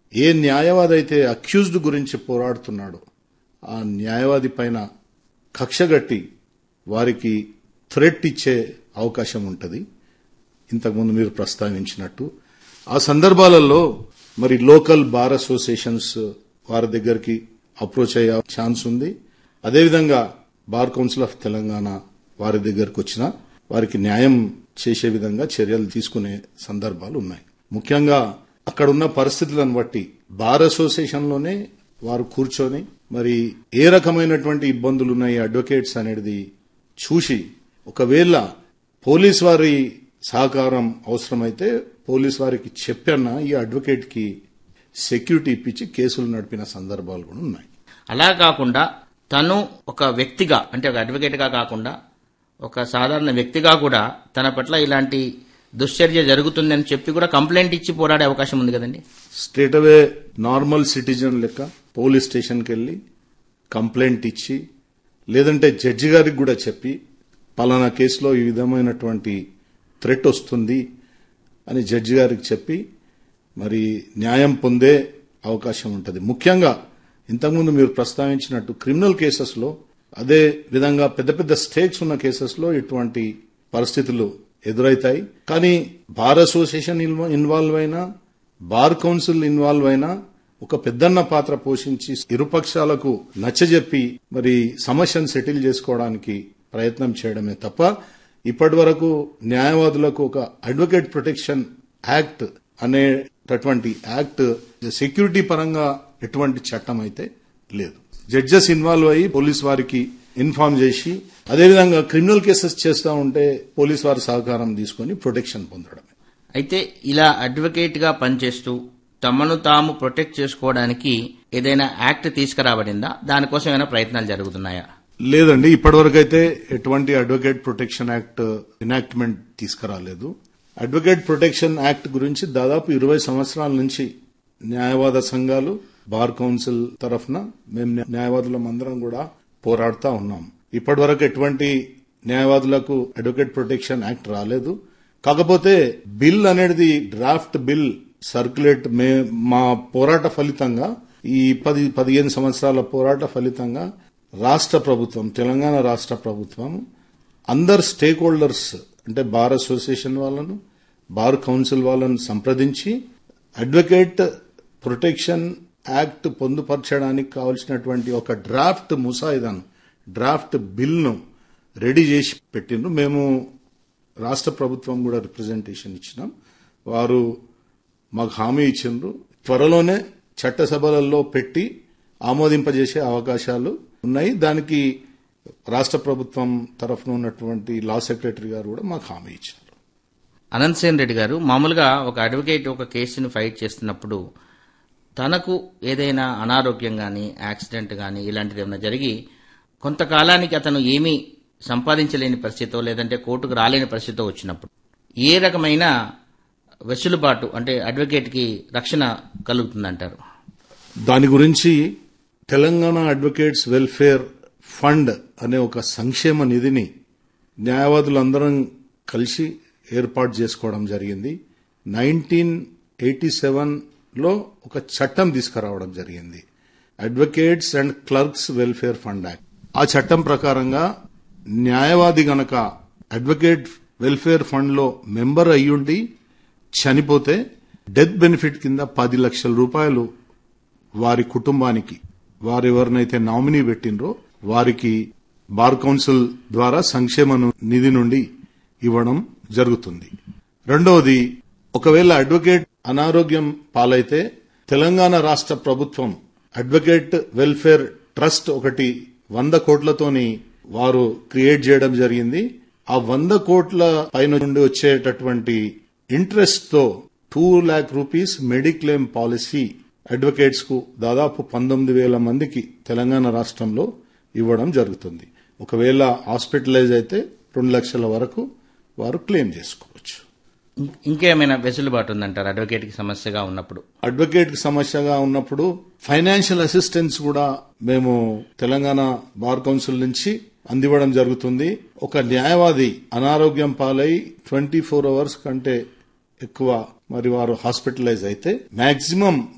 ఏ న్యాయవాది అయితే అక్యూజ్డ్ గురించి పోరాడుతున్నాడో ఆ న్యాయవాది పైన కక్షగట్టి వారికి థ్రెట్ ఇచ్చే అవకాశం ఉంటుంది ఇంతకుముందు మీరు ప్రస్తావించినట్టు ఆ సందర్భాలలో మరి లోకల్ బార్ అసోసియేషన్స్ వారి దగ్గరికి అప్రోచ్ అయ్యే ఛాన్స్ ఉంది అదేవిధంగా బార్ కౌన్సిల్ ఆఫ్ తెలంగాణ వారి దగ్గరకు వచ్చిన వారికి న్యాయం చేసే విధంగా చర్యలు తీసుకునే సందర్భాలు ఉన్నాయి ముఖ్యంగా అక్కడ ఉన్న పరిస్థితులను బట్టి బార్ అసోసియేషన్లోనే వారు కూర్చొని మరి ఏ రకమైనటువంటి ఇబ్బందులు ఉన్నాయి అడ్వకేట్స్ అనేది చూసి ఒకవేళ పోలీస్ వారి సహకారం అవసరమైతే పోలీస్ వారికి చెప్పన్న ఈ అడ్వకేట్ కి సెక్యూరిటీ ఇప్పించి కేసులు నడిపిన సందర్భాలు కూడా ఉన్నాయి అలా కాకుండా తను ఒక వ్యక్తిగా అంటే ఒక అడ్వకేట్గా కాకుండా ఒక సాధారణ వ్యక్తిగా కూడా తన పట్ల ఇలాంటి దుశ్చర్య జరుగుతుందని చెప్పి కూడా కంప్లైంట్ ఇచ్చి పోరాడే అవకాశం ఉంది కదండి స్ట్రేట్ అవే నార్మల్ సిటిజన్ లెక్క పోలీస్ స్టేషన్కి వెళ్ళి కంప్లైంట్ ఇచ్చి లేదంటే జడ్జి గారికి కూడా చెప్పి పలానా కేసులో ఈ విధమైనటువంటి థ్రెట్ వస్తుంది అని జడ్జి గారికి చెప్పి మరి న్యాయం పొందే అవకాశం ఉంటుంది ముఖ్యంగా ఇంతకుముందు మీరు ప్రస్తావించినట్టు క్రిమినల్ కేసెస్లో అదే విధంగా పెద్ద పెద్ద స్టేక్స్ ఉన్న కేసెస్లో ఇటువంటి పరిస్థితులు ఎదురవుతాయి కానీ బార్ అసోసియేషన్ ఇన్వ- ఇన్వాల్వ్ అయినా బార్ కౌన్సిల్ ఇన్వాల్వ్ అయినా ఒక పెద్దన్న పాత్ర పోషించి ఇరుపక్షాలకు నచ్చజెప్పి మరి సమస్యను సెటిల్ చేసుకోవడానికి ప్రయత్నం చేయడమే తప్ప ఇప్పటి వరకు న్యాయవాదులకు ఒక అడ్వకేట్ ప్రొటెక్షన్ యాక్ట్ అనేటటువంటి యాక్ట్ సెక్యూరిటీ పరంగా ఎటువంటి చట్టం అయితే లేదు జడ్జెస్ ఇన్వాల్వ్ అయ్యి పోలీస్ వారికి ఇన్ఫార్మ్ చేసి అదేవిధంగా క్రిమినల్ కేసెస్ చేస్తూ ఉంటే పోలీస్ వారి సహకారం తీసుకొని ప్రొటెక్షన్ పొందడమే అయితే ఇలా అడ్వకేట్ గా పనిచేస్తూ తమను తాము ప్రొటెక్ట్ చేసుకోవడానికి ఏదైనా యాక్ట్ తీసుకురాబడిందా దానికోసం ఏమైనా ప్రయత్నాలు జరుగుతున్నాయా లేదండి ఇప్పటివరకైతే ఎటువంటి అడ్వకేట్ ప్రొటెక్షన్ యాక్ట్ ఎనాక్ట్మెంట్ తీసుకురాలేదు అడ్వకేట్ ప్రొటెక్షన్ యాక్ట్ గురించి దాదాపు ఇరవై సంవత్సరాల నుంచి న్యాయవాద సంఘాలు బార్ కౌన్సిల్ తరఫున మేము న్యాయవాదులం అందరం కూడా పోరాడుతా ఉన్నాం ఇప్పటివరకు ఎటువంటి న్యాయవాదులకు అడ్వకేట్ ప్రొటెక్షన్ యాక్ట్ రాలేదు కాకపోతే బిల్ అనేది డ్రాఫ్ట్ బిల్ సర్క్యులేట్ మే మా పోరాట ఫలితంగా ఈ పది పదిహేను సంవత్సరాల పోరాట ఫలితంగా రాష్ట్ర ప్రభుత్వం తెలంగాణ రాష్ట్ర ప్రభుత్వం అందరు స్టేక్ హోల్డర్స్ అంటే బార్ అసోసియేషన్ వాళ్ళను బార్ కౌన్సిల్ వాళ్ళను సంప్రదించి అడ్వకేట్ ప్రొటెక్షన్ యాక్ట్ పొందుపరచడానికి కావలసినటువంటి ఒక డ్రాఫ్ట్ ముసాయిదాను డ్రాఫ్ట్ బిల్ను రెడీ చేసి పెట్టిండ్రు మేము రాష్ట్ర ప్రభుత్వం కూడా రిప్రజెంటేషన్ ఇచ్చినాం వారు మాకు హామీ ఇచ్చిండ్రు త్వరలోనే చట్టసభలలో పెట్టి ఆమోదింపజేసే అవకాశాలు ఉన్నాయి దానికి రాష్ట్ర ప్రభుత్వం తరఫున ఉన్నటువంటి లా సెక్రటరీ గారు కూడా మాకు హామీ ఇచ్చారు అనంత్ సేన్ రెడ్డి గారు మామూలుగా ఒక అడ్వకేట్ ఒక కేసుని ఫైట్ చేస్తున్నప్పుడు తనకు ఏదైనా అనారోగ్యం కానీ యాక్సిడెంట్ కానీ ఇలాంటిది ఏమైనా జరిగి కొంతకాలానికి అతను ఏమీ సంపాదించలేని పరిస్థితో లేదంటే కోర్టుకు రాలేని పరిస్థితితో వచ్చినప్పుడు ఏ రకమైన వెసులుబాటు అంటే అడ్వకేట్కి రక్షణ కలుగుతుందంటారు దాని గురించి తెలంగాణ అడ్వకేట్స్ వెల్ఫేర్ ఫండ్ అనే ఒక సంక్షేమ నిధిని న్యాయవాదులందరం కలిసి ఏర్పాటు చేసుకోవడం జరిగింది నైన్టీన్ ఎయిటీ సెవెన్లో ఒక చట్టం తీసుకురావడం జరిగింది advocates and clerks welfare fund act ఆ చట్టం ప్రకారంగా న్యాయవాది గనక అడ్వకేట్ వెల్ఫేర్ ఫండ్ లో మెంబర్ అయ్యుండి చనిపోతే డెత్ బెనిఫిట్ కింద పది లక్షల రూపాయలు వారి కుటుంబానికి వారు ఎవరినైతే నామినీ పెట్టినరో వారికి బార్ కౌన్సిల్ ద్వారా సంక్షేమ ను- నిధి నుండి ఇవ్వడం జరుగుతుంది రెండవది ఒకవేళ అడ్వకేట్ అనారోగ్యం పాలైతే తెలంగాణ రాష్ట్ర ప్రభుత్వం అడ్వకేట్ వెల్ఫేర్ ట్రస్ట్ ఒకటి వంద కోట్లతోని వారు క్రియేట్ చేయడం జరిగింది ఆ వంద కోట్ల పైన నుండి వచ్చేటటువంటి ఇంట్రెస్ట్ తో two lakh rupees mediclaim policy advocates కు దాదాపు పంతొమ్మిది వేల మందికి తెలంగాణ రాష్ట్రంలో ఇవ్వడం జరుగుతుంది ఒకవేళ హాస్పిటలైజ్ అయితే రెండు లక్షల వరకు వారు క్లెయిమ్ చేసుకోవచ్చు ఇం- ఇంకేమైనా వెసులుబాటు ఉందంటారు అడ్వకేట్కి సమస్యగా ఉన్నప్పుడు అడ్వకేట్ కి సమస్యగా ఉన్నప్పుడు ఫైనాన్షియల్ అసిస్టెన్స్ కూడా మేము తెలంగాణ బార్ కౌన్సిల్ నుంచి అందివ్వడం జరుగుతుంది ఒక న్యాయవాది అనారోగ్యం పాలై ట్వంటీ ఫోర్ అవర్స్ కంటే ఎక్కువ మరి వారు హాస్పిటలైజ్ అయితే మాక్సిమం